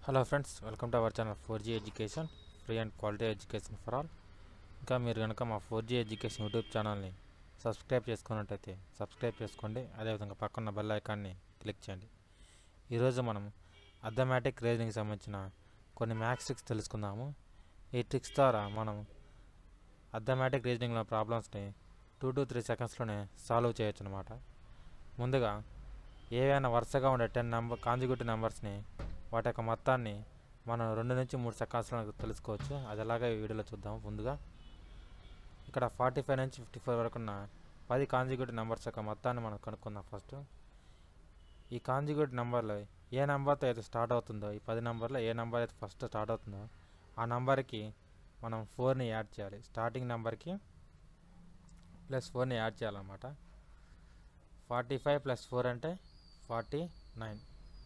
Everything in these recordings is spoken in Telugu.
hello friends welcome to our channel four G education free and quality education for all ఇంకా మీరు కనుక మా ఫోర్ జీ ఎడ్యుకేషన్ యూట్యూబ్ ఛానల్ని సబ్స్క్రైబ్ చేసుకున్నట్టయితే సబ్స్క్రైబ్ చేసుకోండి అదేవిధంగా పక్కన బెల్ ఐకాన్ని క్లిక్ చేయండి ఈరోజు మనం అథమెటిక్ రీజనింగ్కి సంబంధించిన కొన్ని మ్యాథ్స్ ట్రిక్స్ తెలుసుకుందాము ఈ ట్రిక్స్ ద్వారా మనం అథమెటిక్ రీజనింగ్లో ప్రాబ్లమ్స్ని టూ టు త్రీ సెకండ్స్లోనే సాల్వ్ చేయొచ్చు అనమాట ముందుగా ఏవైనా వరుసగా ఉండే టెన్ నెంబర్ కాంజిక్యూటివ్ నెంబర్స్ని వాటి యొక్క మొత్తాన్ని మనం రెండు నుంచి మూడు సెకండ్స్లో తెలుసుకోవచ్చు అది ఎలాగో ఈ వీడియోలో చూద్దాం ముందుగా ఇక్కడ ఫార్టీ ఫైవ్ నుంచి ఫిఫ్టీ ఫైవ్ వరకు ఉన్న పది కాంజిక్యూటివ్ నెంబర్స్ యొక్క మొత్తాన్ని మనం కనుక్కుందాం ఫస్ట్ ఈ కాంజిక్యూటివ్ నెంబర్లో ఏ నెంబర్తో అయితే స్టార్ట్ అవుతుందో ఈ పది నెంబర్లో ఏ నెంబర్ అయితే ఫస్ట్ స్టార్ట్ అవుతుందో ఆ నెంబర్కి మనం ఫోర్ని యాడ్ చేయాలి స్టార్టింగ్ నెంబర్కి ప్లస్ ఫోర్ని యాడ్ చేయాలన్నమాట ఫార్టీ ఫైవ్ ప్లస్ ఫోర్ అంటే ఫార్టీ నైన్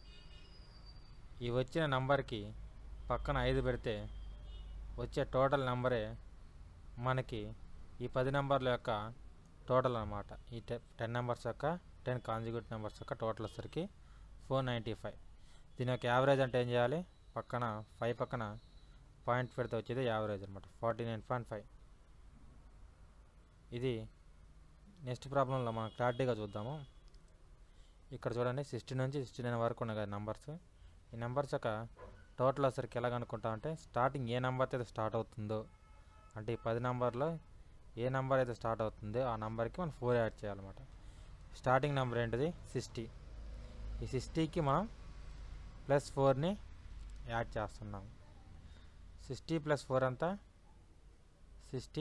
ఈ వచ్చిన నంబర్కి పక్కన ఐదు పెడితే వచ్చే టోటల్ నెంబరే మనకి ఈ పది నెంబర్ల యొక్క టోటల్ అనమాట ఈ టె టెన్ నెంబర్స్ యొక్క టెన్ కాంజిక్యూటివ్ నెంబర్స్ యొక్క టోటల్ వచ్చరికి ఫోర్ నైంటీ ఫైవ్ దీని యొక్క యావరేజ్ అంటే ఏం చేయాలి పక్కన ఫైవ్ పక్కన పాయింట్ పెడితే వచ్చేది యావరేజ్ అనమాట ఫార్టీ నైన్ పాయింట్ ఫైవ్ ఇది నెక్స్ట్ ప్రాబ్లంలో మనం క్లారిటీగా చూద్దాము ఇక్కడ చూడండి సిక్స్టీ నుంచి సిక్స్టీ నైన్ వరకు ఉన్నాయి కదా నెంబర్స్ ఈ నెంబర్స్ యొక్క టోటల్ వచ్చరికి ఎలా కనుక్కుంటాం అంటే స్టార్టింగ్ ఏ నెంబర్ అయితే స్టార్ట్ అవుతుందో అంటే ఈ పది నెంబర్లో ఏ నెంబర్ అయితే స్టార్ట్ అవుతుందో ఆ నెంబర్కి మనం ఫోర్ యాడ్ చేయాలన్నమాట స్టార్టింగ్ నెంబర్ ఏంటిది సిక్స్టీ ఈ సిక్స్టీకి మనం ప్లస్ ఫోర్ని యాడ్ చేస్తున్నాం సిక్స్టీ ప్లస్ ఫోర్ అంతా sixty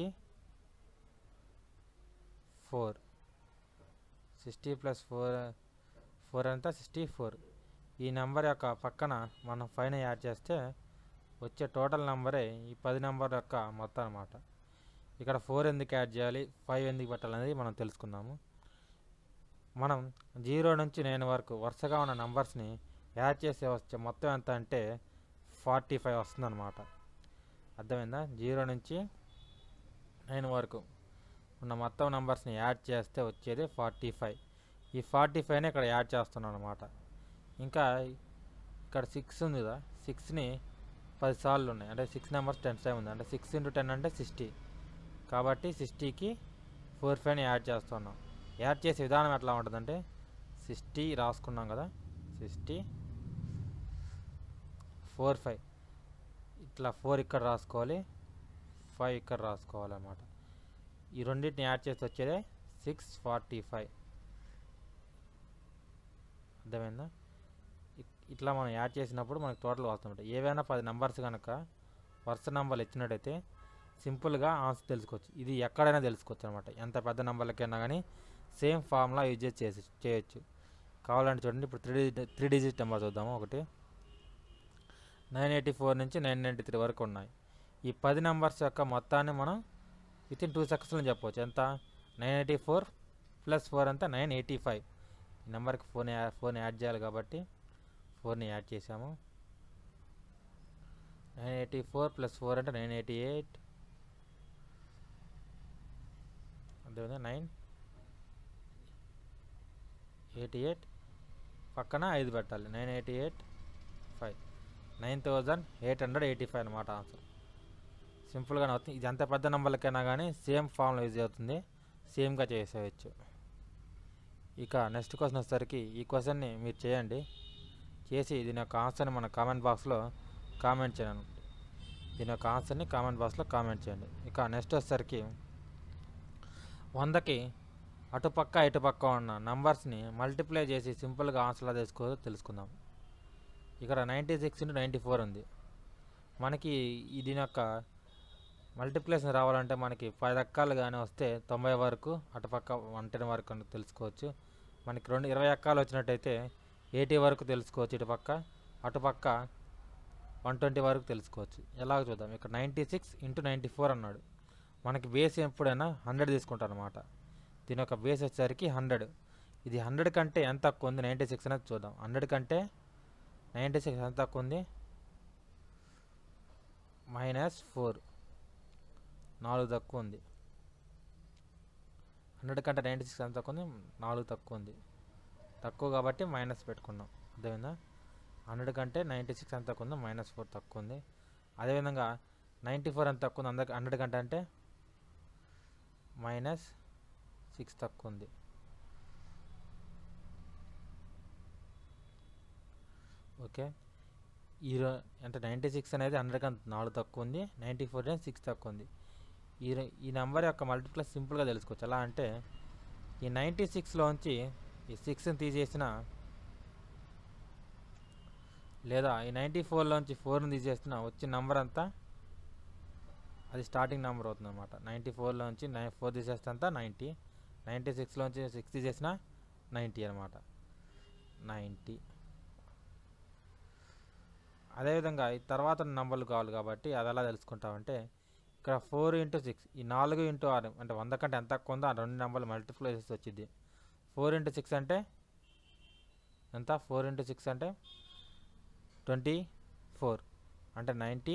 four sixty plus four four అంతా సిక్స్టీ ఫోర్ ఈ నెంబర్ యొక్క పక్కన మనం పైన యాడ్ చేస్తే వచ్చే టోటల్ నెంబరే ఈ పది నెంబర్ యొక్క మొత్తం అనమాట ఇక్కడ ఫోర్ ఎందుకు యాడ్ చేయాలి ఫైవ్ ఎందుకు పెట్టాలనేది మనం తెలుసుకుందాము మనం జీరో నుంచి నైన్ వరకు వరుసగా ఉన్న నెంబర్స్ని యాడ్ చేసే వచ్చే మొత్తం ఎంత అంటే ఫార్టీ ఫైవ్ వస్తుందన్నమాట అర్థమైందా జీరో నుంచి నైన్ వరకు ఉన్న మొత్తం నెంబర్స్ని యాడ్ చేస్తే వచ్చేది ఫార్టీ ఫైవ్ ఈ ఫార్టీ ఫైవ్ని ఇక్కడ యాడ్ చేస్తున్నాను అనమాట ఇంకా ఇక్కడ సిక్స్ ఉంది కదా సిక్స్ని పది సార్లు ఉన్నాయి అంటే సిక్స్ నెంబర్స్ టెన్ టైం ఉంది అంటే సిక్స్ ఇంటూ టెన్ అంటే సిక్స్టీ కాబట్టి సిక్స్టీకి ఫోర్ ఫైవ్ని యాడ్ చేస్తున్నాం యాడ్ చేసే విధానం ఎట్లా ఉంటుందంటే సిక్స్టీ రాసుకున్నాం కదా సిక్స్టీ ఫోర్ ఫైవ్ ఇట్లా ఫోర్ ఇక్కడ రాసుకోవాలి ఫైవ్ ఇక్కడ రాసుకోవాలన్నమాట ఈ రెండింటిని యాడ్ చేసి వచ్చేదే సిక్స్ ఫార్టీ ఫైవ్ అర్థమైందా ఇట్లా మనం యాడ్ చేసినప్పుడు మనకు టోటల్ వస్తుంటాయి ఏవైనా పది నెంబర్స్ కనుక వరుస నెంబర్లు ఇచ్చినట్టయితే సింపుల్గా ఆన్సర్ తెలుసుకోవచ్చు ఇది ఎక్కడైనా తెలుసుకోవచ్చు అనమాట ఎంత పెద్ద నెంబర్లకైనా కానీ సేమ్ ఫార్ములా యూజ్ చేసి చేయొచ్చు కావాలంటే చూడండి ఇప్పుడు three digit three digit number చూద్దాము ఒకటి నైన్ ఎయిటీ ఫోర్ నుంచి నైన్ నైంటీ త్రీ వరకు ఉన్నాయి ఈ పది నెంబర్స్ యొక్క మొత్తాన్ని మనం విత్ ఇన్ టూ సెకండ్స్లో చెప్పవచ్చు ఎంత nine eighty four plus four అంతా నైన్ ఎయిటీ ఫైవ్ ఈ నెంబర్కి ఫోన్ యా ఫోన్ యాడ్ చేయాలి కాబట్టి ఫోర్ని యాడ్ చేసాము nine eighty four plus four అంటే నైన్ ఎయిటీ ఎయిట్ అదేవిధంగా నైన్ ఎయిటీ ఎయిట్ పక్కన ఐదు పెట్టాలి nine eighty eight five nine thousand eight hundred eighty five అనమాట ఆన్సర్ సింపుల్గానే అవుతుంది ఇది ఎంత పెద్ద నెంబర్లకైనా కానీ సేమ్ ఫామ్లో యూజ్ అవుతుంది సేమ్గా చేసేయచ్చు ఇక నెక్స్ట్ క్వశ్చన్ వచ్చేసరికి ఈ క్వశ్చన్ని మీరు చేయండి చేసి దీని యొక్క ఆన్సర్ని మన కామెంట్ బాక్స్లో కామెంట్ చేయండి దీని యొక్క ఆన్సర్ని కామెంట్ బాక్స్లో కామెంట్ చేయండి ఇక నెక్స్ట్ వచ్చేసరికి వందకి అటుపక్క ఇటుపక్క ఉన్న నంబర్స్ని మల్టిప్లై చేసి సింపుల్గా ఆన్సర్లా తీసుకో తెలుసుకుందాం ఇక్కడ ninety six into ninety four ఉంది మనకి ఈ దీని యొక్క మల్టిప్లేషన్ రావాలంటే మనకి పది రకాలు కానీ వస్తే తొంభై వరకు అటుపక్క వన్ టెన్ వరకు అని తెలుసుకోవచ్చు మనకి రెండు ఇరవై ఎక్కాలు వచ్చినట్టయితే ఎయిటీ వరకు తెలుసుకోవచ్చు ఇటుపక్క అటుపక్క వన్ ట్వంటీ వరకు తెలుసుకోవచ్చు ఎలాగ చూద్దాం ఇక్కడ ninety six into ninety four అన్నాడు మనకి బేస్ ఎప్పుడైనా హండ్రెడ్ తీసుకుంటారు అనమాట దీని యొక్క బేస్ వచ్చేసరికి హండ్రెడ్ ఇది హండ్రెడ్ కంటే ఎంత తక్కువ ఉంది నైంటీ సిక్స్ అనేది చూద్దాం హండ్రెడ్ కంటే నైంటీ సిక్స్ ఎంత తక్కువ ఉంది మైనస్ ఫోర్ నాలుగు తక్కువ ఉంది హండ్రెడ్ కంటే నైంటీ సిక్స్ ఎంత తక్కువ ఉంది నాలుగు తక్కువ ఉంది తక్కువ కాబట్టి మైనస్ పెట్టుకున్నాం అర్థమైందా హండ్రెడ్ కంటే నైంటీ సిక్స్ ఎంత తక్కువ ఉంది మైనస్ ఫోర్ తక్కువ ఉంది అదేవిధంగా నైంటీ ఫోర్ ఎంత తక్కువ ఉంది అందరికి హండ్రెడ్ కంటే అంటే మైనస్ సిక్స్ తక్కువ ఉంది ఓకే ఈ రో- అంటే నైంటీ సిక్స్ అనేది హండ్రెడ్ కంటే నాలుగు తక్కువ ఉంది నైంటీ ఫోర్ అనేది సిక్స్ తక్కువ ఉంది ఈ రె- ఈ నెంబర్ యొక్క మల్టిప్లస్ సింపుల్గా తెలుసుకోవచ్చు ఎలా అంటే ఈ నైంటీ సిక్స్లోంచి ఈ సిక్స్ని తీసేసిన లేదా ఈ నైంటీ ఫోర్లోంచి ఫోర్ని తీసేసిన వచ్చిన నెంబర్ అంతా అది స్టార్టింగ్ నెంబర్ అవుతుంది అనమాట నైంటీ ఫోర్లోంచి నైన్ ఫోర్ తీసేస్తే అంతా నైంటీ నైంటీ సిక్స్లోంచి సిక్స్ తీసేసిన నైంటీ అనమాట నైంటీ అదేవిధంగా ఈ తర్వాత నంబర్లు కావాలి కాబట్టి అది ఎలా తెలుసుకుంటామంటే ఇక్కడ ఫోర్ ఇంటూ సిక్స్ ఈ నాలుగు ఇంటూ ఆరు అంటే వంద కంటే ఎంత తక్కువ ఉందో ఆ రెండు నెంబర్లు మల్టిప్లై చేసి వచ్చింది ఫోర్ ఇంటూ సిక్స్ అంటే ఎంత ఫోర్ ఇంటూ సిక్స్ అంటే ట్వంటీ ఫోర్ అంటే నైంటీ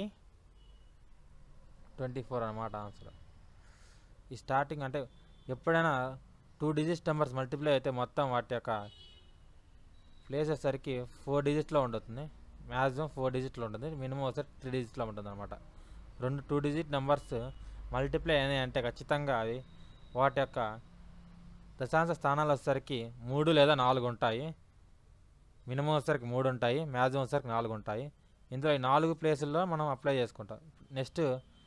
ట్వంటీ ఫోర్ అనమాట ఆన్సర్ ఈ స్టార్టింగ్ అంటే ఎప్పుడైనా టూ డిజిట్స్ నెంబర్స్ మల్టిప్లై అయితే మొత్తం వాటి యొక్క ప్లేస్ వచ్చేసరికి ఫోర్ డిజిట్లో ఉంటుంది మ్యాక్సిమం ఫోర్ డిజిట్లో ఉంటుంది మినిమం వచ్చేసరికి త్రీ డిజిట్లో ఉంటుంది అనమాట రెండు టూ డిజిట్ నెంబర్స్ మల్టిప్లై అయినాయి అంటే ఖచ్చితంగా అవి వాటి యొక్క దశాంశ స్థానాలు వచ్చేసరికి మూడు లేదా నాలుగు ఉంటాయి మినిమం వచ్చేసరికి మూడు ఉంటాయి మ్యాక్సిమం వచ్చేసరికి నాలుగు ఉంటాయి ఇందులో ఈ నాలుగు ప్లేసుల్లో మనం అప్లై చేసుకుంటాం నెక్స్ట్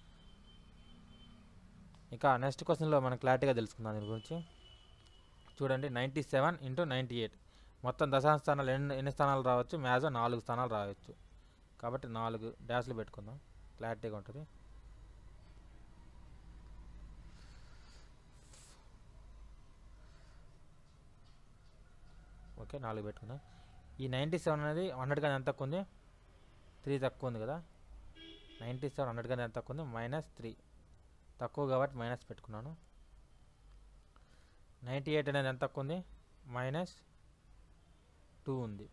ఇక నెక్స్ట్ క్వశ్చన్లో మనం క్లారిటీగా తెలుసుకుందాం దీని గురించి చూడండి ninety seven into ninety eight మొత్తం దశాంశ స్థానాలు ఎన్ని ఎన్ని స్థానాలు రావచ్చు మ్యాక్సిమం నాలుగు స్థానాలు రావచ్చు కాబట్టి నాలుగు డాష్లు పెట్టుకుందాం క్లారిటీగా ఉంటుంది ఓకే నాలుగు పెట్టుకుందాం ఈ నైంటీ సెవెన్ అనేది హండ్రెడ్ కానీ ఎంత తక్కువ ఉంది త్రీ తక్కువ ఉంది కదా నైంటీ సెవెన్ హండ్రెడ్ కానీ ఎంత తక్కువ ఉంది మైనస్ త్రీ తక్కువ కాబట్టి మైనస్ పెట్టుకున్నాను నైంటీ ఎయిట్ అనేది ఎంత తక్కువ ఉంది మైనస్ టూ ఉంది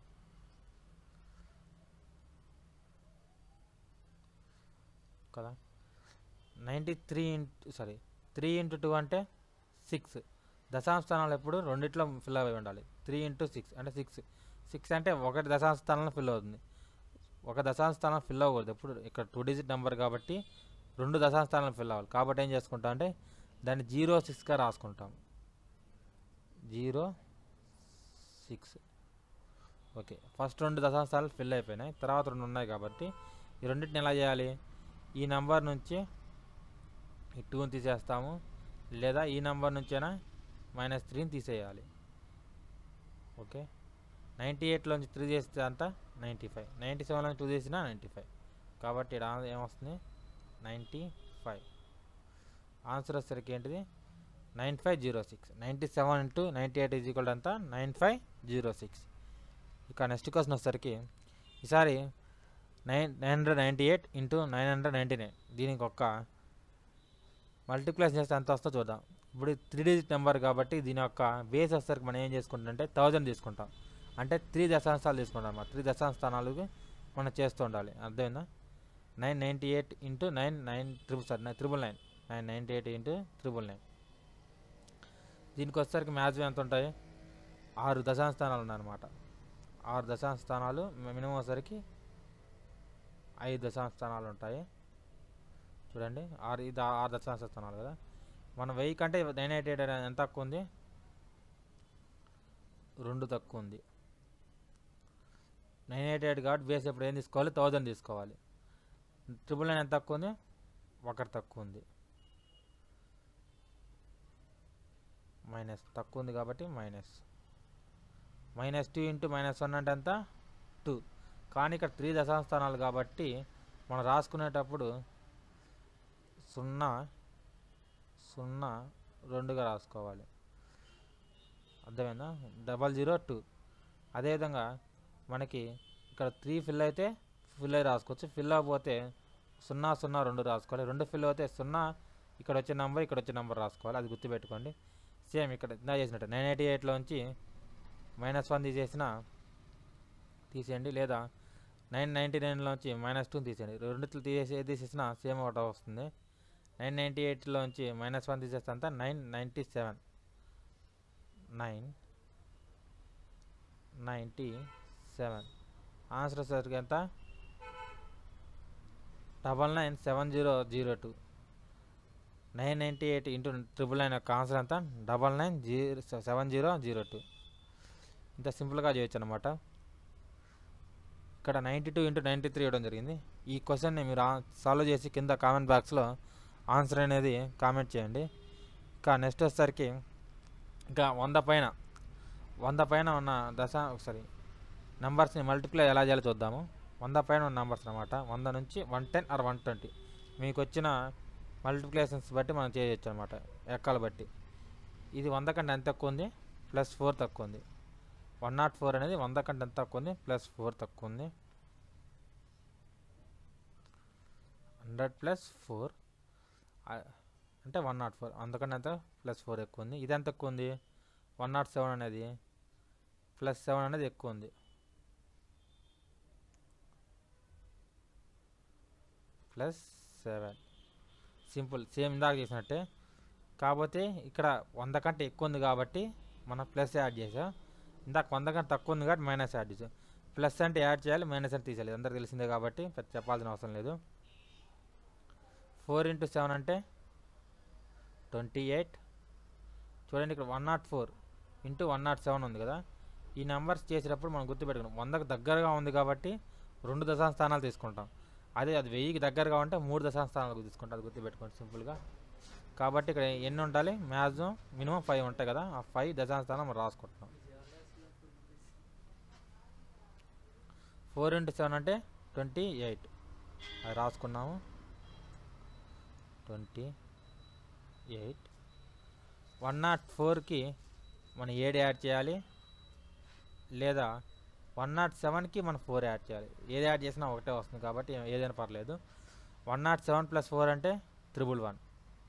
కదా ninety three into sorry three into two అంటే సిక్స్ దశాంశ స్థానాలు ఎప్పుడు రెండిట్లో ఫిల్ అయి ఉండాలి త్రీ ఇంటూ సిక్స్ అంటే సిక్స్ సిక్స్ అంటే ఒకటి దశాంశ స్థానంలో ఫిల్ అవుతుంది ఒక దశాంశ స్థానం ఫిల్ అవ్వకూడదు ఎప్పుడు ఇక్కడ టూ డిజిట్ నెంబర్ కాబట్టి రెండు దశాంశ స్థానాలు ఫిల్ అవ్వాలి కాబట్టి ఏం చేసుకుంటాం అంటే దాన్ని జీరో సిక్స్గా రాసుకుంటాం జీరో సిక్స్ ఓకే ఫస్ట్ రెండు దశాంశాలు ఫిల్ అయిపోయినాయి తర్వాత రెండు ఉన్నాయి కాబట్టి ఈ రెండింటిని ఎలా చేయాలి ఈ నెంబర్ నుంచి ఈ టూని తీసేస్తాము లేదా ఈ నెంబర్ నుంచైనా మైనస్ త్రీని తీసేయాలి ఓకే నైంటీ ఎయిట్లోంచి త్రీ చేస్తే అంతా నైంటీ ఫైవ్ నైంటీ సెవెన్లోంచి టూ చేసినా నైంటీ ఫైవ్ కాబట్టి ఇక్కడ ఆన్సర్ ఏమొస్తుంది నైంటీ ఫైవ్ ఆన్సర్ వచ్చేసరికి ఏంటిది nine five zero six ninety seven into ninety eight is equal అంతా నైన్ ఫైవ్ జీరో సిక్స్ ఇక నెక్స్ట్ క్వశ్చన్ వచ్చేసరికి ఈసారి nine nine hundred ninety eight into nine hundred ninety nine దీనికి ఒక మల్టిప్లైస్ చేస్తే ఎంత వస్తుందో చూద్దాం ఇప్పుడు త్రీ డిజిట్ నెంబర్ కాబట్టి దీని యొక్క బేస్ వచ్చేసరికి మనం ఏం చేసుకుంటాం అంటే థౌజండ్ తీసుకుంటాం అంటే త్రీ దశాంశాలు తీసుకుంటాం అన్నమాట త్రీ దశాంశ స్థానాలకు మనం చేస్తూ ఉండాలి అర్థమైందా nine ninety eight into nine nine triple sir triple nine nine ninety eight into triple nine దీనికి వచ్చేసరికి మ్యాక్సిమం ఎంత ఉంటాయి ఆరు దశాంశ స్థానాలు ఉన్నాయన్నమాట ఆరు దశాంశ స్థానాలు మినిమం వచ్చేసరికి ఐదు దశాంశ స్థానాలు ఉంటాయి చూడండి ఆరు ఇది ఆ- ఆరు దశాంశ స్థానాలు కదా మన వెయ్యి కంటే నైన్ ఎయిటీ ఎయిట్ ఎంత తక్కువ ఉంది రెండు తక్కువ ఉంది నైన్ ఎయిటీ ఎయిట్ కాబట్టి బేస్ ఇప్పుడు ఏం తీసుకోవాలి థౌజండ్ తీసుకోవాలి ట్రిపుల్ నైన్ ఎంత తక్కువ ఉంది ఒకటి తక్కువ ఉంది మైనస్ తక్కువ ఉంది కాబట్టి minus minus two into minus one అంటే ఎంత టూ కానీ ఇక్కడ త్రీ దశాంశ స్థానాలు కాబట్టి మనం రాసుకునేటప్పుడు సున్నా సున్నా రెండుగా రాసుకోవాలి అర్థమైందా డబల్ జీరో టూ అదేవిధంగా మనకి ఇక్కడ త్రీ ఫిల్ అయితే ఫిల్ అయి రాసుకోవచ్చు ఫిల్ అవ్వకపోతే సున్నా సున్నా రెండు రాసుకోవాలి రెండు ఫిల్ అవుతే సున్నా ఇక్కడ వచ్చే నెంబర్ ఇక్కడ వచ్చే నెంబర్ రాసుకోవాలి అది గుర్తుపెట్టుకోండి సేమ్ ఇక్కడ ఇందా చేసినట్టు నైన్ ఎయిటీ ఎయిట్లోంచి మైనస్ వన్ తీసేసిన తీసేయండి లేదా నైన్ నైంటీ నైన్లోంచి మైనస్ టూ తీసేయండి రెండిట్లు తీసేసి ఏది తీసేసినా సేమ్ ఒకటి వస్తుంది నైన్ నైంటీ ఎయిట్లోంచి మైనస్ వన్ తీసేస్తే అంతా nine ninety seven nine ninety seven answer వచ్చేసరికి ఎంత double nine seven zero zero two nine ninety eight into triple nine యొక్క ఆన్సర్ ఎంత double nine zero seven zero zero two ఇంత సింపుల్గా చేయొచ్చు అనమాట ఇక్కడ ninety two into ninety three ఇవ్వడం జరిగింది ఈ క్వశ్చన్ని మీరు సాల్వ్ చేసి కింద కామెంట్ బాక్స్లో ఆన్సర్ అనేది కామెంట్ చేయండి ఇంకా నెక్స్ట్ వచ్చేసరికి ఇంకా వంద పైన వంద పైన ఉన్న దశ ఒకసారి నెంబర్స్ని మల్టిప్లై ఎలా చేయాలో చూద్దాము వంద పైన ఉన్న నెంబర్స్ అనమాట వంద నుంచి one ten or one twenty మీకు వచ్చిన మల్టిప్లికేషన్స్ బట్టి మనం చేయొచ్చు అనమాట ఎక్కాలు బట్టి ఇది వంద కంటే ఎంత తక్కువ ఉంది ప్లస్ ఫోర్ తక్కువ ఉంది వన్ నాట్ ఫోర్ అనేది వంద కంటే ఎంత తక్కువ ఉంది ప్లస్ ఫోర్ తక్కువ ఉంది హండ్రెడ్ ప్లస్ ఫోర్ అంటే వన్ నాట్ ఫోర్ అందుకని ఎంత ప్లస్ ఫోర్ ఎక్కువ ఉంది ఇది ఎంత ఎక్కువ ఉంది వన్ నాట్ సెవెన్ అనేది ప్లస్ సెవెన్ అనేది ఎక్కువ ఉంది ప్లస్ సెవెన్ సింపుల్ సేమ్ ఇందాక చేసినట్టే కాకపోతే ఇక్కడ వంద కంటే ఎక్కువ ఉంది కాబట్టి మనం ప్లస్ యాడ్ చేసాం ఇందాక వంద కంటే తక్కువ ఉంది కాబట్టి మైనస్ యాడ్ చేసాం ప్లస్ అంటే యాడ్ చేయాలి మైనస్ అంటే తీసేయాలి అందరికి తెలిసిందే కాబట్టి పెద్ద చెప్పాల్సిన అవసరం లేదు ఫోర్ ఇంటూ సెవెన్ అంటే ట్వంటీ ఎయిట్ చూడండి ఇక్కడ one naught four into one naught seven ఉంది కదా ఈ నెంబర్స్ చేసేటప్పుడు మనం గుర్తుపెట్టుకున్నాం వందకు దగ్గరగా ఉంది కాబట్టి రెండు దశాంశ స్థానాలు తీసుకుంటాం అదే అది వెయ్యికి దగ్గరగా ఉంటే మూడు దశాంశ స్థానాలు తీసుకుంటాం అది గుర్తుపెట్టుకోండి సింపుల్గా కాబట్టి ఇక్కడ ఎన్ని ఉండాలి మ్యాక్సిమం మినిమం ఫైవ్ ఉంటాయి కదా ఆ ఫైవ్ దశాంశ స్థానం మనం రాసుకుంటున్నాం ఫోర్ ఇంటూ సెవెన్ అంటే ట్వంటీ ఎయిట్ అది రాసుకున్నాము ట్వంటీ ఎయిట్ వన్ నాట్ ఫోర్కి మనం ఏడు యాడ్ చేయాలి లేదా వన్ నాట్ సెవెన్కి మనం ఫోర్ యాడ్ చేయాలి ఏది యాడ్ చేసినా ఒకటే వస్తుంది కాబట్టి ఏదైనా పర్లేదు one naught seven plus four అంటే త్రిబుల్ వన్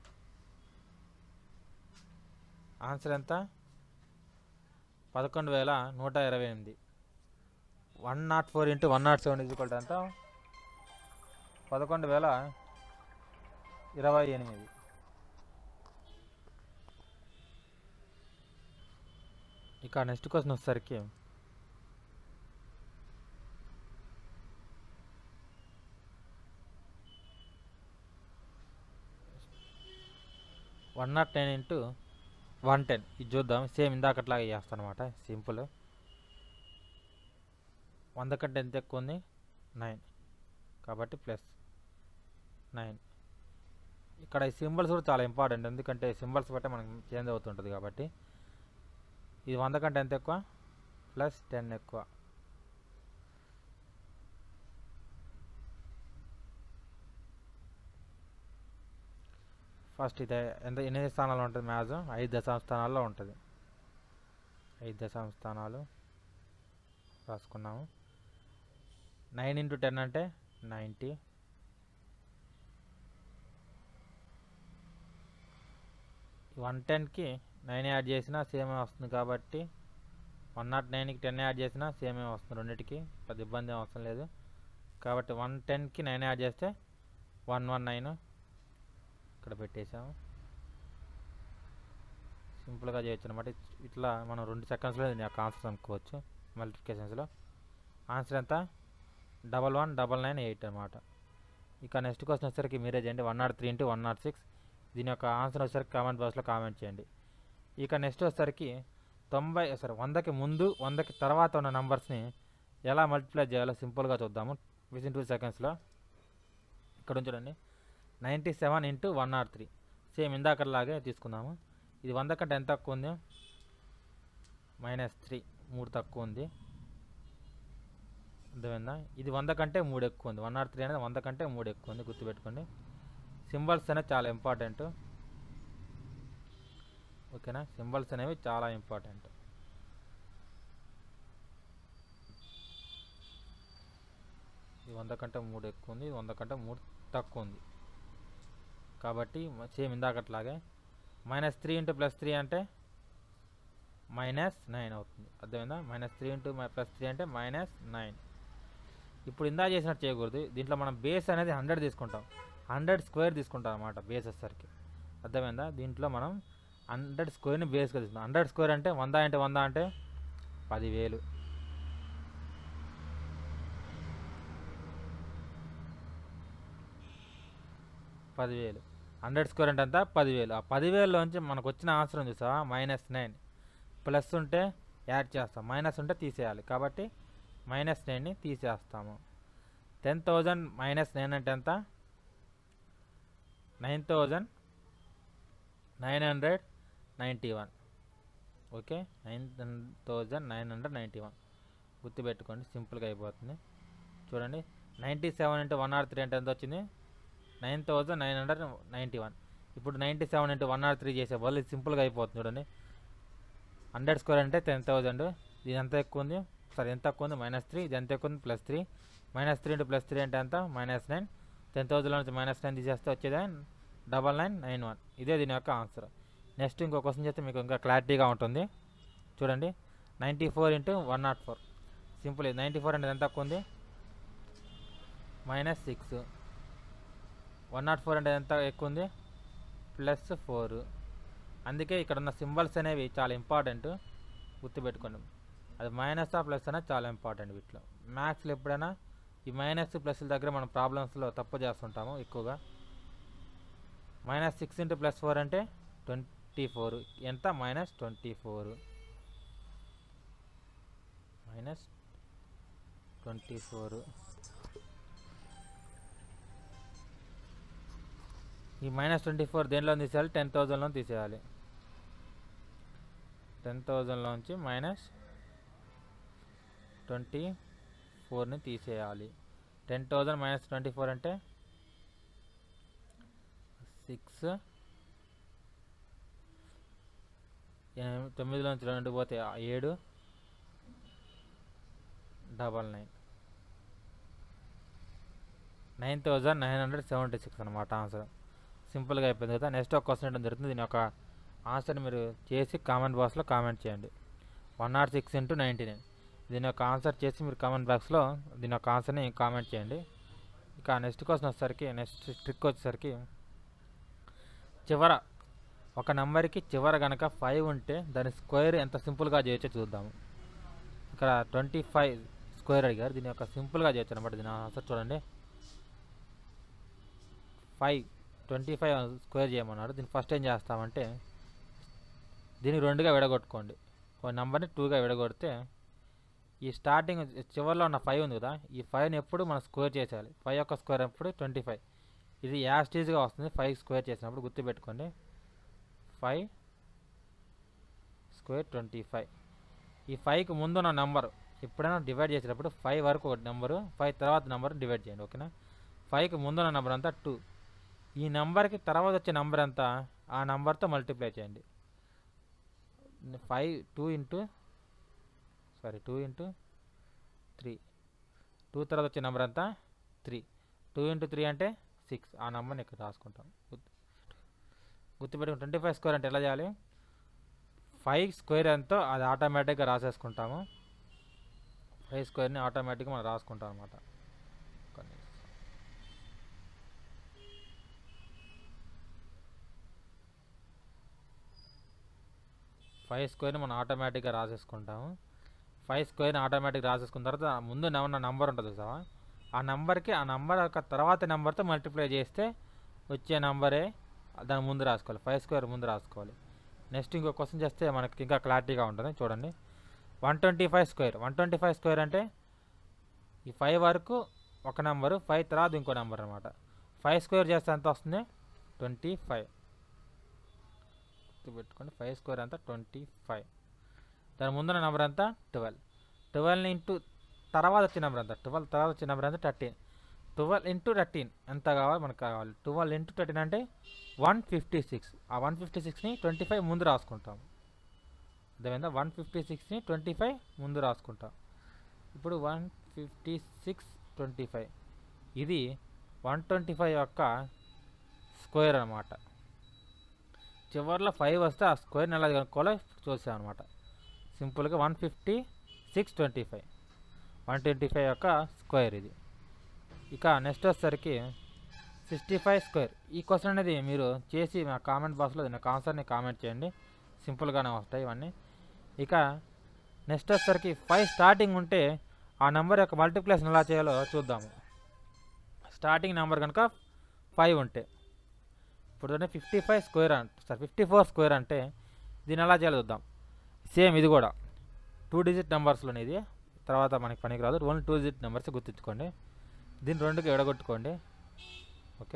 ఆన్సర్ ఎంత పదకొండు వేల నూట ఇరవై ఎనిమిది one naught four into one naught seven equal ఎంత పదకొండు వేల ఇరవై ఎనిమిది ఇక నెక్స్ట్ క్వశ్చన్ వచ్చేసరికి one naught ten into one ten ఇది చూద్దాం సేమ్ ఇందాకట్లాగా చేస్తాను అనమాట సింపుల్ వంద కంటే ఎంత ఎక్కువ ఉంది నైన్ కాబట్టి ప్లస్ నైన్ ఇక్కడ ఈ సింబల్స్ కూడా చాలా ఇంపార్టెంట్ ఎందుకంటే సింబల్స్ బట్టే మనకి చేంజ్ అవుతుంటుంది కాబట్టి ఇది వంద కంటే ఎంత ఎక్కువ ప్లస్ టెన్ ఎక్కువ ఫస్ట్ ఇది ఎంత ఎన్ని స్థానాలు ఉంటుంది మ్యాక్సిమం ఐదు దశాంశ స్థానాల్లో ఉంటుంది ఐదు దశాంశ స్థానాలు రాసుకున్నాము నైన్ ఇంటూ టెన్ అంటే నైంటీ వన్ టెన్కి నైన్ యాడ్ చేసినా సేమే వస్తుంది కాబట్టి వన్ నాట్ నైన్కి టెన్ యాడ్ చేసినా సేమే వస్తుంది రెండింటికి పెద్ద ఇబ్బంది ఏం అవసరం లేదు కాబట్టి వన్ టెన్కి నైన్ యాడ్ చేస్తే వన్ వన్ నైన్ ఇక్కడ పెట్టేసాము సింపుల్గా చేయొచ్చు అనమాట ఇట్లా మనం రెండు సెకండ్స్లో దీని యొక్క ఆన్సర్ అనుకోవచ్చు మల్టిప్లికేషన్స్లో ఆన్సర్ ఎంత double one double nine eight అనమాట ఇక నెక్స్ట్ క్వశ్చన్ వచ్చేసరికి మీరే చేయండి one naught three into one naught six దీని యొక్క ఆన్సర్ వచ్చేసరికి కామెంట్ బాక్స్లో కామెంట్ చేయండి ఇక నెక్స్ట్ వచ్చేసరికి తొంభై సరే వందకి ముందు వందకి తర్వాత ఉన్న నంబర్స్ని ఎలా మల్టిప్లై చేయాలో సింపుల్గా చూద్దాము వితిన్ టూ సెకండ్స్లో ఇక్కడ ఉంచండి ninety seven into one naught three same ఇందాకలాగే తీసుకుందాము ఇది వంద కంటే ఎంత తక్కువ ఉంది మైనస్ త్రీ మూడు తక్కువ ఉంది అర్థమైందా ఇది వంద కంటే మూడు ఎక్కువ ఉంది వన్ నాట్ త్రీ అనేది వంద కంటే మూడు ఎక్కువ ఉంది గుర్తుపెట్టుకోండి సింబల్స్ అనేది చాలా ఇంపార్టెంట్ ఓకేనా సింబల్స్ అనేవి చాలా ఇంపార్టెంట్ ఇది వంద కంటే మూడు ఎక్కువ ఉంది ఇది వంద కంటే మూడు తక్కువ ఉంది కాబట్టి సేమ్ ఇందాకట్లాగే minus three into plus three అంటే మైనస్ నైన్ అవుతుంది అర్థమైందా minus three into plus three అంటే మైనస్ నైన్ ఇప్పుడు ఇందా చేసినట్టు చేయకూడదు దీంట్లో మనం బేస్ అనేది హండ్రెడ్ తీసుకుంటాం హండ్రెడ్ స్క్వేర్ తీసుకుంటాం అన్నమాట బేస్ వచ్చేసరికి అర్థమైందా దీంట్లో మనం హండ్రెడ్ స్క్వేర్ని బేస్గా తీసుకుంటాం హండ్రెడ్ స్క్వేర్ అంటే వంద అంటే వంద అంటే పదివేలు పదివేలు హండ్రెడ్ స్క్వేర్ అంటే ఎంత పదివేలు ఆ పదివేలులోంచి మనకు వచ్చిన ఆన్సర్ ఉంది చూసావా మైనస్ నైన్ ప్లస్ ఉంటే యాడ్ చేస్తాం మైనస్ ఉంటే తీసేయాలి కాబట్టి మైనస్ నైన్ని తీసేస్తాము టెన్ థౌజండ్ మైనస్ నైన్ అంటే ఎంత nine thousand nine hundred ninety one okay nine thousand nine hundred ninety one గుర్తుపెట్టుకోండి సింపుల్గా అయిపోతుంది చూడండి ninety seven into one or three అంటే ఎంత వచ్చింది nine thousand nine hundred ninety one ఇప్పుడు ninety seven into one or three చేసే వాళ్ళు ఇది సింపుల్గా అయిపోతుంది చూడండి హండ్రెడ్ స్క్వేర్ అంటే టెన్ థౌజండ్ ఇది ఎంత ఎక్కువ ఉంది సరే ఎంత ఎక్కువ ఉంది మైనస్ త్రీ ఇది ఎంత ఎక్కువ ఉంది plus three minus three into plus three అంటే ఎంత మైనస్ నైన్ టెన్ థౌజండ్లో నుంచి మైనస్ నైన్ తీసేస్తే వచ్చేది డబల్ నైన్ నైన్ వన్ ఇదే దీని యొక్క ఆన్సర్ నెక్స్ట్ ఇంకో క్వశ్చన్ చేస్తే మీకు ఇంకా క్లారిటీగా ఉంటుంది చూడండి ninety four into one naught four simple ఇది నైంటీ ఫోర్ అంటే ఎంత తక్కువ ఉంది minus six one naught four అంటే ఎంత ఎక్కువ ఉంది ప్లస్ ఫోర్ అందుకే ఇక్కడ ఉన్న సింబల్స్ అనేవి చాలా ఇంపార్టెంట్ గుర్తుపెట్టుకోండి అది మైనస్ ఆ ప్లస్ అనేది చాలా ఇంపార్టెంట్ వీటిలో మ్యాథ్స్లో ఎప్పుడైనా ఈ మైనస్ ప్లస్ల దగ్గర మనం ప్రాబ్లమ్స్లో తప్పు చేస్తుంటాము ఎక్కువగా minus six into plus four అంటే ట్వంటీ ఫోర్ ఎంత minus twenty four minus twenty four ఈ మైనస్ ట్వంటీ ఫోర్ దేనిలో తీసేయాలి టెన్ థౌజండ్లో తీసేయాలి టెన్ థౌజండ్లోంచి మైనస్ ట్వంటీ ఫోర్ని తీసేయాలి ten thousand minus twenty four అంటే సిక్స్ తొమ్మిదిలోంచి రెండు పోతే ఆ ఏడు double nine nine thousand nine hundred seventy six అనమాట ఆన్సర్ సింపుల్గా అయిపోయింది కదా నెక్స్ట్ ఒక క్వశ్చన్ ఏంటో జరుగుతుంది దీని యొక్క ఆన్సర్ని మీరు చేసి కామెంట్ బాక్స్లో కామెంట్ చేయండి one naught six into ninety nine దీని యొక్క ఆన్సర్ చేసి మీరు కామెంట్ బాక్స్లో దీని యొక్క ఆన్సర్ని కామెంట్ చేయండి ఇక నెక్స్ట్ క్వశ్చన్ వచ్చేసరికి నెక్స్ట్ ట్రిక్ వచ్చేసరికి చివర ఒక నెంబర్కి చివర కనుక ఫైవ్ ఉంటే దాని స్క్వేర్ ఎంత సింపుల్గా చేయొచ్చో చూద్దాము ఇక్కడ ట్వంటీ ఫైవ్ స్క్వేర్ అడిగారు దీని యొక్క సింపుల్గా చేయొచ్చు అనమాట దీని ఆన్సర్ చూడండి ఫైవ్ ట్వంటీ ఫైవ్ స్క్వేర్ చేయమన్నారు దీన్ని ఫస్ట్ ఏం చేస్తామంటే దీన్ని రెండుగా విడగొట్టుకోండి ఒక నెంబర్ని టూగా విడగొడితే ఈ స్టార్టింగ్ చివరిలో ఉన్న ఫైవ్ ఉంది కదా ఈ ఫైవ్ని ఎప్పుడు మనం స్క్వేర్ చేసేయాలి ఫైవ్ యొక్క స్క్వేర్ ఎప్పుడు ట్వంటీ ఫైవ్ ఇది యాస్టీజ్గా వస్తుంది ఫైవ్ స్క్వేర్ చేసినప్పుడు గుర్తుపెట్టుకోండి ఫైవ్ స్క్వేర్ ట్వంటీ ఫైవ్ ఈ ఫైవ్కి ముందున్న నెంబర్ ఎప్పుడైనా డివైడ్ చేసేటప్పుడు ఫైవ్ వరకు ఒక నెంబరు ఫైవ్ తర్వాత నెంబర్ డివైడ్ చేయండి ఓకేనా ఫైవ్కి ముందున్న నెంబర్ అంతా టూ ఈ నెంబర్కి తర్వాత వచ్చే నెంబర్ ఎంత ఆ నెంబర్తో మల్టిప్లై చేయండి five two into sorry two into three two తర్వాత వచ్చే నెంబర్ ఎంత త్రీ టూ ఇంటూ త్రీ అంటే సిక్స్ ఆ నెంబర్ని ఇక్కడ రాసుకుంటాం గుర్తు గుర్తుపెట్టుకుని ట్వంటీ ఫైవ్ స్క్వేర్ అంటే ఎలా చేయాలి ఫైవ్ స్క్వేర్ ఎంతో అది ఆటోమేటిక్గా రాసేసుకుంటాము ఫైవ్ స్క్వేర్ని ఆటోమేటిక్గా మనం రాసుకుంటాం అనమాట ఫైవ్ స్క్వేర్ని మనం ఆటోమేటిక్గా రాసేసుకుంటాము ఫైవ్ స్క్వేర్ని ఆటోమేటిక్ రాసేసుకున్న తర్వాత ముందు ఉన్న నంబర్ ఉంటుంది చూసావా ఆ నెంబర్కి ఆ నెంబర్ యొక్క తర్వాత నెంబర్తో మల్టిప్లై చేస్తే వచ్చే నెంబరే దాని ముందు రాసుకోవాలి ఫైవ్ స్క్వేర్ ముందు రాసుకోవాలి నెక్స్ట్ ఇంకో క్వశ్చన్ చేస్తే మనకి ఇంకా క్లారిటీగా ఉంటుంది చూడండి one twenty five square one twenty five square అంటే ఈ ఫైవ్ వరకు ఒక నెంబరు ఫైవ్ తర్వాత ఇంకో నెంబర్ అనమాట ఫైవ్ స్క్వేర్ చేస్తే ఎంత వస్తుంది ట్వంటీ ఫైవ్ పెట్టుకోండి ఫైవ్ స్క్వేర్ అంతా ట్వంటీ ఫైవ్ దాని ముందున్న నెంబర్ అంతా ట్వెల్వ్ ట్వెల్వ్ ఇంటూ తర్వాత వచ్చే నెంబర్ ఎంత ట్వెల్వ్ తర్వాత వచ్చే నెంబర్ ఎంత థర్టీన్ ట్వెల్వ్ ఇంటూ థర్టీన్ ఎంత కావాలి మనకు కావాలి ట్వెల్వ్ ఇంటూ థర్టీన్ అంటే వన్ ఫిఫ్టీ సిక్స్ ఆ వన్ ఫిఫ్టీ సిక్స్ని ట్వంటీ ఫైవ్ ముందు రాసుకుంటాం అదేమైందా వన్ ఫిఫ్టీ సిక్స్ని ట్వంటీ ఫైవ్ ముందు రాసుకుంటాం ఇప్పుడు one fifty six twenty five ఇది వన్ ట్వంటీ ఫైవ్ యొక్క స్క్వేర్ అనమాట చివరిలో ఫైవ్ వస్తే ఆ స్క్వేర్ని ఎలా కనుక్కోవాలో చూసాం అనమాట సింపుల్గా one fifty six twenty five one twenty five యొక్క స్క్వేర్ ఇది ఇక నెక్స్ట్ వచ్చేసరికి సిక్స్టీ ఫైవ్ స్క్వేర్ ఈ క్వశ్చన్ అనేది మీరు చేసి మా కామెంట్ బాక్స్లో నాకు ఆన్సర్ని కామెంట్ చేయండి సింపుల్గానే వస్తాయి ఇవన్నీ ఇక నెక్స్ట్ వచ్చేసరికి ఫైవ్ స్టార్టింగ్ ఉంటే ఆ నెంబర్ యొక్క మల్టిప్లేషన్ ఎలా చేయాలో చూద్దాము స్టార్టింగ్ నెంబర్ కనుక ఫైవ్ ఉంటే ఇప్పుడు ఫిఫ్టీ ఫైవ్ స్క్వేర్ అంటే సార్ ఫిఫ్టీ ఫోర్ స్క్వేర్ అంటే దీన్ని ఎలా చేయాలో చూద్దాం సేమ్ ఇది కూడా టూ డిజిట్ నెంబర్స్లోనే ఇది తర్వాత మనకి పనికి రాదు ఓన్లీ టూ డిజిట్ నెంబర్స్ గుర్తుంచుకోండి దీన్ని రెండుకి ఎడగొట్టుకోండి ఓకే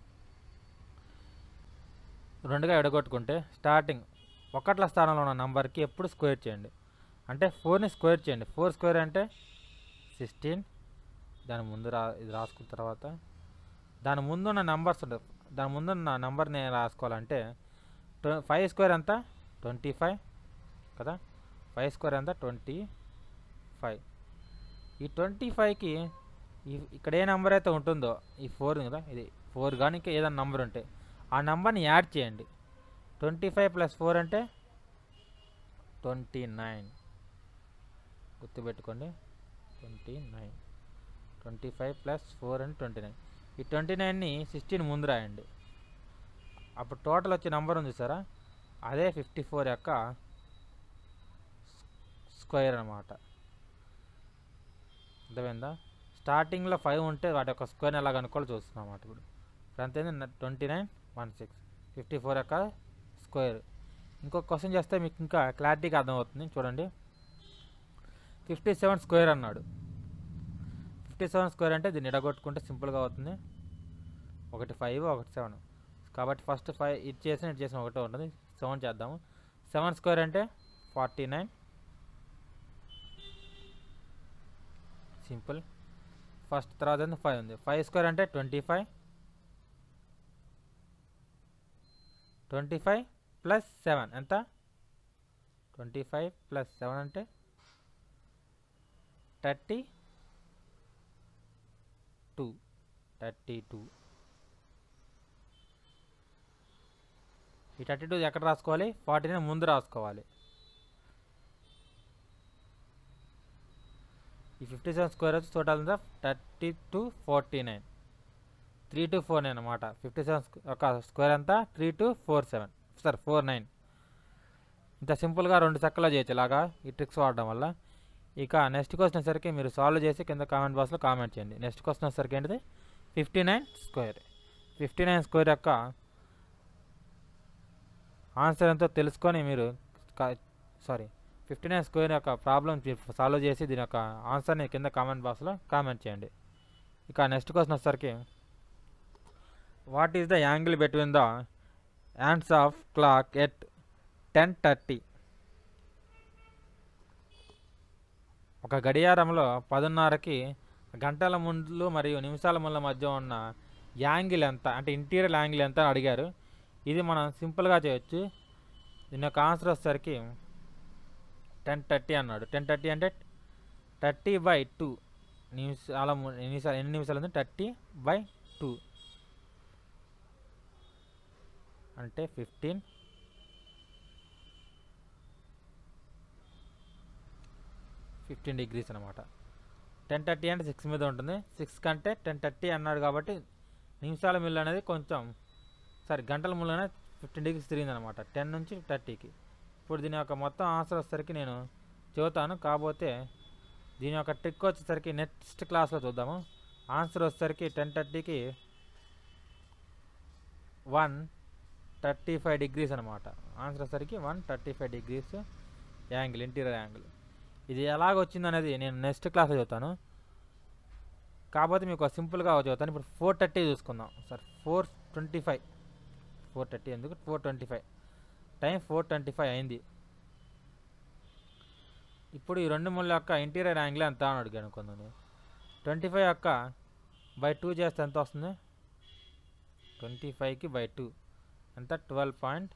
రెండుగా ఎడగొట్టుకుంటే స్టార్టింగ్ ఒకట్ల స్థానంలో ఉన్న నంబర్కి ఎప్పుడు స్క్వేర్ చేయండి అంటే ఫోర్ని స్క్వేర్ చేయండి ఫోర్ స్క్వేర్ అంటే సిక్స్టీన్ దాని ముందు రా ఇది రాసుకున్న తర్వాత దాని ముందున్న నంబర్స్ ఉంటుంది దాని ముందున్న నంబర్ని రాసుకోవాలంటే ఫైవ్ స్క్వేర్ ఎంత ట్వంటీ ఫైవ్ కదా ఫైవ్ స్క్వేర్ ఎంత ట్వంటీ ఫైవ్ ఈ ట్వంటీ ఫైవ్కి ఈ ఇక్కడ ఏ నెంబర్ అయితే ఉంటుందో ఈ ఫోర్ కదా ఇది ఫోర్ కానీ ఇంకా ఏదైనా నెంబర్ ఉంటే ఆ నెంబర్ని యాడ్ చేయండి ట్వంటీ ఫైవ్ ప్లస్ ఫోర్ అంటే ట్వంటీ నైన్ గుర్తుపెట్టుకోండి twenty nine twenty five plus four and twenty nine ఈ ట్వంటీ నైన్ని సిక్స్టీన్ ముందు రాయండి అప్పుడు టోటల్ వచ్చే నెంబర్ ఉంది సారా అదే ఫిఫ్టీ ఫోర్ యొక్క స్క్వేర్ అనమాట అర్థమైందా స్టార్టింగ్లో ఫైవ్ ఉంటే వాటి యొక్క స్క్వేర్ ఎలా కనుక్కోవాలో చూస్తున్నాం అన్నమాట ఇప్పుడు ఇప్పుడు అంతే twenty nine one six fifty four యొక్క స్క్వేర్ ఇంకొక క్వశ్చన్ చేస్తే మీకు ఇంకా క్లారిటీగా అర్థమవుతుంది చూడండి ఫిఫ్టీ సెవెన్ స్క్వేర్ అన్నాడు ఫిఫ్టీ సెవెన్ స్క్వేర్ అంటే దీన్ని ఎడగొట్టుకుంటే సింపుల్గా అవుతుంది ఒకటి ఫైవ్ ఒకటి సెవెన్ కాబట్టి ఫస్ట్ ఫైవ్ ఇది చేసిన ఇది చేసిన ఒకటే ఉంటుంది సెవెన్ చేద్దాము సెవెన్ స్క్వేర్ అంటే ఫార్టీ నైన్ సింపుల్ ఫస్ట్ తర్వాత ఫైవ్ ఉంది ఫైవ్ స్క్వేర్ అంటే twenty five twenty five plus seven ఎంత ట్వంటీ ఫైవ్ ప్లస్ సెవెన్ అంటే థర్టీ టూ థర్టీ టూ ఈ థర్టీ టూ ఎక్కడ రాసుకోవాలి ఫార్టీ నైన్ ముందు రాసుకోవాలి ఈ ఫిఫ్టీ సెవెన్ స్క్వేర్ వచ్చి టోటల్ అంతా thirty two forty nine three two four nine అనమాట ఫిఫ్టీ సెవెన్ ఒక స్క్వేర్ అంతా three two four seven sir four nine ఇంత సింపుల్గా రెండు చక్కలో చేయొచ్చు ఇలాగా ఈ ట్రిక్స్ వాడడం వల్ల ఇక నెక్స్ట్ క్వశ్చన్ వచ్చేసరికి మీరు సాల్వ్ చేసి కింద కామెంట్ బాక్స్లో కామెంట్ చేయండి నెక్స్ట్ క్వశ్చన్ వచ్చేసరికి ఏంటిది fifty nine square fifty nine square యొక్క ఆన్సర్ ఎంతో తెలుసుకొని మీరు సారీ ఫిఫ్టీ నైన్ స్క్వేర్ యొక్క ప్రాబ్లమ్ సాల్వ్ చేసి దీని యొక్క ఆన్సర్ని కింద కామెంట్ బాక్స్లో కామెంట్ చేయండి ఇక నెక్స్ట్ క్వశ్చన్ వచ్చేసరికి what is the angle between the hands of clock at ten thirty ఒక గడియారంలో పదున్నరకి గంటల ముందు మరియు నిమిషాల ముందు మధ్య ఉన్న యాంగిల్ ఎంత అంటే ఇంటీరియర్ యాంగిల్ ఎంత అని అడిగారు ఇది మనం సింపుల్గా చేయొచ్చు దీని యొక్క ఆన్సర్ వచ్చేసరికి టెన్ థర్టీ అన్నాడు టెన్ థర్టీ అంటే థర్టీ బై టూ నిమిషాల ము- నిమిషాలు ఎన్ని నిమిషాలు ఉంది థర్టీ బై టూ అంటే ఫిఫ్టీన్ ఫిఫ్టీన్ డిగ్రీస్ అనమాట టెన్ థర్టీ అంటే సిక్స్ మీద ఉంటుంది సిక్స్ కంటే టెన్ థర్టీ అన్నాడు కాబట్టి నిమిషాల మిల్లు అనేది కొంచెం సారీ గంటల మిల్లు అనేది ఫిఫ్టీన్ డిగ్రీస్ తిరిగింది అనమాట టెన్ నుంచి థర్టీకి ఇప్పుడు దీని యొక్క మొత్తం ఆన్సర్ వచ్చేసరికి నేను చెబుతాను కాకపోతే దీని యొక్క ట్రిక్ వచ్చేసరికి నెక్స్ట్ క్లాస్లో చూద్దాము ఆన్సర్ వచ్చేసరికి టెన్ థర్టీకి వన్ థర్టీ ఫైవ్ డిగ్రీస్ అనమాట ఆన్సర్ వచ్చేసరికి one thirty five degrees angle interior angle ఇది ఎలాగ వచ్చింది అనేది నేను నెక్స్ట్ క్లాస్లో చెప్తాను కాకపోతే మీకు సింపుల్గా చెబుతాను ఇప్పుడు ఫోర్ థర్టీ చూసుకుందాం sir four twenty five four thirty ఎందుకు four twenty five time four twenty five అయింది ఇప్పుడు ఈ రెండు ముళ్ళ యొక్క ఇంటీరియర్ యాంగిల్ ఎంత అని అడిగాను అనుకుందాం ట్వంటీ ఫైవ్ యొక్క బై టూ చేస్తే ఎంత వస్తుంది ట్వంటీ ఫైవ్కి బై టూ ఎంత twelve point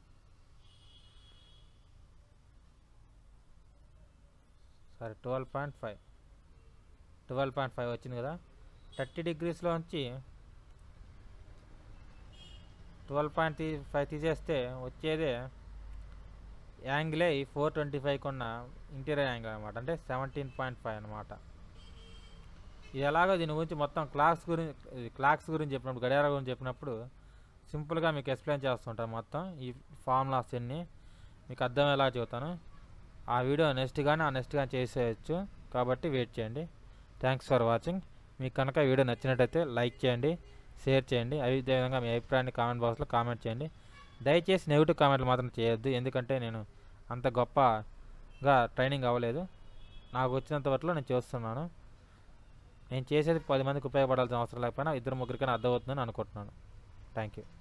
sorry twelve point five twelve point five వచ్చింది కదా థర్టీ డిగ్రీస్లో నుంచి ట్వెల్వ్ పాయింట్ తీ ఫైవ్ తీసేస్తే వచ్చేదే యాంగిలే ఈ ఫోర్ ట్వంటీ ఫైవ్కి ఉన్న ఇంటీరియర్ యాంగిల్ అనమాట అంటే సెవెంటీన్ పాయింట్ ఫైవ్ అనమాట ఇది ఎలాగో దీని గురించి మొత్తం క్లాక్స్ గురించి క్లాక్స్ గురించి చెప్పినప్పుడు గడియారం గురించి చెప్పినప్పుడు సింపుల్గా మీకు ఎక్స్ప్లెయిన్ చేస్తుంటాను మొత్తం ఈ ఫార్ములాస్ అన్ని మీకు అర్థమయ్యేలా చెబుతాను ఆ వీడియో నెక్స్ట్ కానీ ఆ నెక్స్ట్ కానీ చేసేయచ్చు కాబట్టి వెయిట్ చేయండి థ్యాంక్స్ ఫర్ వాచింగ్ మీకు కనుక వీడియో నచ్చినట్టయితే లైక్ చేయండి షేర్ చేయండి అదేవిధంగా మీ అభిప్రాయాన్ని కామెంట్ బాక్స్లో కామెంట్ చేయండి దయచేసి నెగిటివ్ కామెంట్లు మాత్రం చేయొద్దు ఎందుకంటే నేను అంత గొప్పగా ట్రైనింగ్ అవ్వలేదు నాకు వచ్చినంత వరకు నేను చేస్తున్నాను నేను చేసేది పది మందికి ఉపయోగపడాల్సిన అవసరం లేకపోయినా ఇద్దరు ముగ్గురికైనా అర్థమవుతుందని అనుకుంటున్నాను థ్యాంక్ యూ